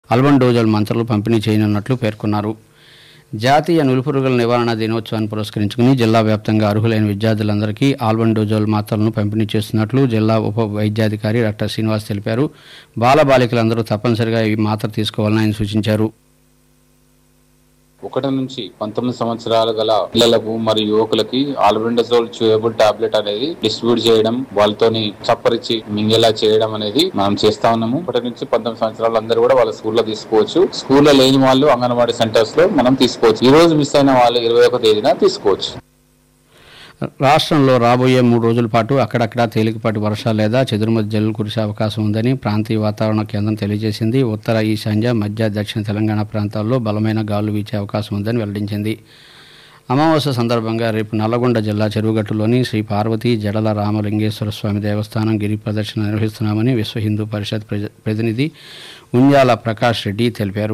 అల్బండోజల్ మంత్రాలు పంపిణీ చేయనున్నట్లు పేర్కొన్నారు జాతీయ నులిపురుగుల నివారణ దినోత్సవాన్ని పురస్కరించుకుని జిల్లా వ్యాప్తంగా అర్హులైన విద్యార్థులందరికీ ఆల్బండోజోల్ మాత్రలను పంపిణీ చేస్తున్నట్లు జిల్లా ఉప వైద్యాధికారి డాక్టర్ శ్రీనివాస్ తెలిపారు బాలబాలికలందరూ తప్పనిసరిగా ఈ మాత్ర తీసుకోవాలని ఆయన సూచించారు ఒకటి నుంచి పంతొమ్మిది సంవత్సరాలు గల పిల్లలకు మరియు యువకులకి ఆల్బెండజోల్ చూయబుల్ టాబ్లెట్ అనేది డిస్ట్రిబ్యూట్ చేయడం వాళ్ళతోని చప్పరిచి మింగేలా చేయడం అనేది మనం చేస్తా ఉన్నాము ఒకటి నుంచి పంతొమ్మిది సంవత్సరాలు అందరూ కూడా వాళ్ళ స్కూల్లో తీసుకోవచ్చు స్కూల్లో లేని వాళ్ళు అంగన్వాడీ సెంటర్స్ లో మనం తీసుకోవచ్చు ఈ రోజు మిస్ అయిన వాళ్ళు ఇరవై ఒక తేదీన తీసుకోవచ్చు రాష్ట్రంలో రాబోయే మూడు రోజుల పాటు అక్కడక్కడ తేలికపాటి వర్షాలు లేదా చెదురుమతి జల్లులు కురిసే అవకాశం ఉందని ప్రాంతీయ వాతావరణ కేంద్రం తెలియజేసింది ఉత్తర ఈశాన్య మధ్య దక్షిణ తెలంగాణ ప్రాంతాల్లో బలమైన గాలులు వీచే అవకాశం ఉందని వెల్లడించింది అమావాస్య సందర్భంగా రేపు నల్లగొండ జిల్లా చెరువుగట్టులోని శ్రీ పార్వతీ జడల రామలింగేశ్వర స్వామి దేవస్థానం గిరి ప్రదర్శన నిర్వహిస్తున్నామని విశ్వ హిందూ పరిషత్ ప్రజ- ప్రతినిధి ఉంజాల ప్రకాష్ రెడ్డి తెలిపారు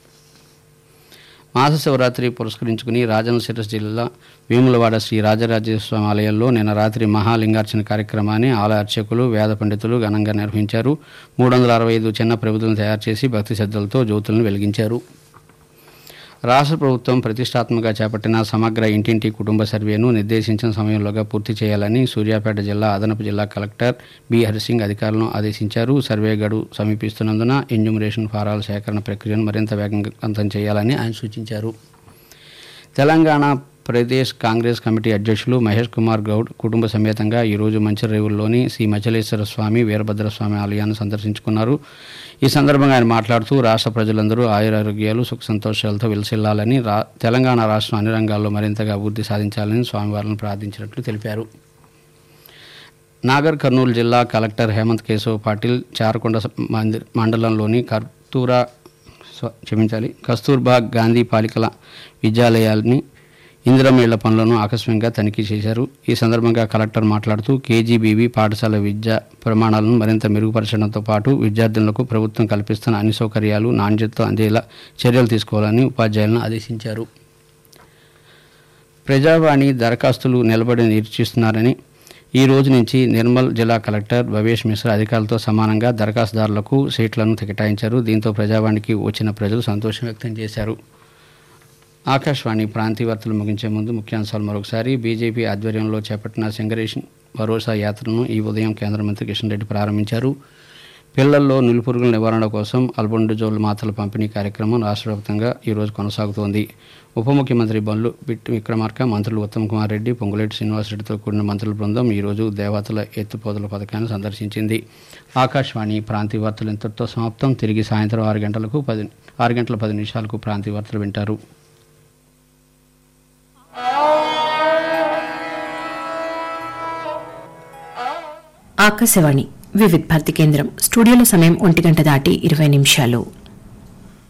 మాస శివరాత్రి పురస్కరించుకుని రాజన్న సిరస్ జిల్లా వేములవాడ శ్రీ రాజరాజేశ్వర స్వామి ఆలయంలో నిన్న రాత్రి మహాలింగార్చన కార్యక్రమాన్ని ఆలయ అర్చకులు వేద పండితులు ఘనంగా నిర్వహించారు మూడు వందల అరవై ఐదు చిన్న ప్రభుత్వం తయారు చేసి భక్తి శ్రద్ధలతో జ్యోతులను వెలిగించారు రాష్ట్ర ప్రభుత్వం ప్రతిష్టాత్మకంగా చేపట్టిన సమగ్ర ఇంటింటి కుటుంబ సర్వేను నిర్దేశించిన సమయంలోగా పూర్తి చేయాలని సూర్యాపేట జిల్లా అదనపు జిల్లా కలెక్టర్ బి హరిసింగ్ అధికారులను ఆదేశించారు సర్వే గడువు సమీపిస్తున్నందున ఎన్యూమరేషన్ ఫారాల సేకరణ ప్రక్రియను మరింత వేగవంతం చేయాలని ఆయన సూచించారు తెలంగాణ ప్రదేశ్ కాంగ్రెస్ కమిటీ అధ్యక్షులు మహేష్ కుమార్ గౌడ్ కుటుంబ సమేతంగా ఈరోజు మంచిరేవుల్లోని శ్రీ మచలేశ్వర స్వామి వీరభద్ర స్వామి ఆలయాన్ని సందర్శించుకున్నారు ఈ సందర్భంగా ఆయన మాట్లాడుతూ రాష్ట్ర ప్రజలందరూ ఆయురారోగ్యాలు సుఖ సంతోషాలతో విలసిల్లాలని రా తెలంగాణ రాష్ట్రం అన్ని రంగాల్లో మరింతగా అభివృద్ధి సాధించాలని స్వామివారిని ప్రార్థించినట్లు తెలిపారు నాగర్ కర్నూలు జిల్లా కలెక్టర్ హేమంత్ కేశవ్ పాటిల్ చారకొండ స- మందిర్ మండలంలోని కర్తూరా స్వ- క్షమించాలి కస్తూర్బా గాంధీ పాలికల విద్యాలయాల్ని ఇందిరమేళ్ల పనులను ఆకస్మికంగా తనిఖీ చేశారు ఈ సందర్భంగా కలెక్టర్ మాట్లాడుతూ కేజీబీవీ పాఠశాల విద్యా ప్రమాణాలను మరింత మెరుగుపరచడంతో పాటు విద్యార్థులకు ప్రభుత్వం కల్పిస్తున్న అన్ని సౌకర్యాలు నాణ్యతతో అందేలా చర్యలు తీసుకోవాలని ఉపాధ్యాయులను ఆదేశించారు ప్రజావాణి దరఖాస్తులు నిలబడి నిరీక్షిస్తున్నారని ఈ రోజు నుంచి నిర్మల్ జిల్లా కలెక్టర్ భవేష్ మిశ్రా అధికారులతో సమానంగా దరఖాస్తుదారులకు సీట్లను కేటాయించారు దీంతో ప్రజావాణికి వచ్చిన ప్రజలు సంతోషం వ్యక్తం చేశారు ఆకాశవాణి ప్రాంతీయ వార్తలు ముగించే ముందు ముఖ్యాంశాలు మరొకసారి బీజేపీ ఆధ్వర్యంలో చేపట్టిన సింగరేషన్ భరోసా యాత్రను ఈ ఉదయం కేంద్ర మంత్రి కిషన్ రెడ్డి ప్రారంభించారు పిల్లల్లో నులిపురుగుల నివారణ కోసం అల్బొండజోల్ మాత్రల పంపిణీ కార్యక్రమం రాష్ట్ర వ్యాప్తంగా ఈరోజు కొనసాగుతోంది ఉప ముఖ్యమంత్రి బండ్లు బిట్టు విక్రమార్క మంత్రులు ఉత్తమ్ కుమార్ రెడ్డి పొంగులేటి శ్రీనివాసరెడ్డితో కూడిన మంత్రుల బృందం ఈరోజు దేవతల ఎత్తుపోతల పథకాన్ని సందర్శించింది ఆకాశవాణి ప్రాంతీయ వార్తలు ఇంతటితో సమాప్తం తిరిగి సాయంత్రం ఆరు గంటలకు పది ఆరు గంటల పది నిమిషాలకు ప్రాంతీయ వార్తలు వింటారు ఆకాశవాణి వివిధ్ భారతి కేంద్రం స్టూడియోలో సమయం ఒంటి గంట దాటి ఇరవై నిమిషాలు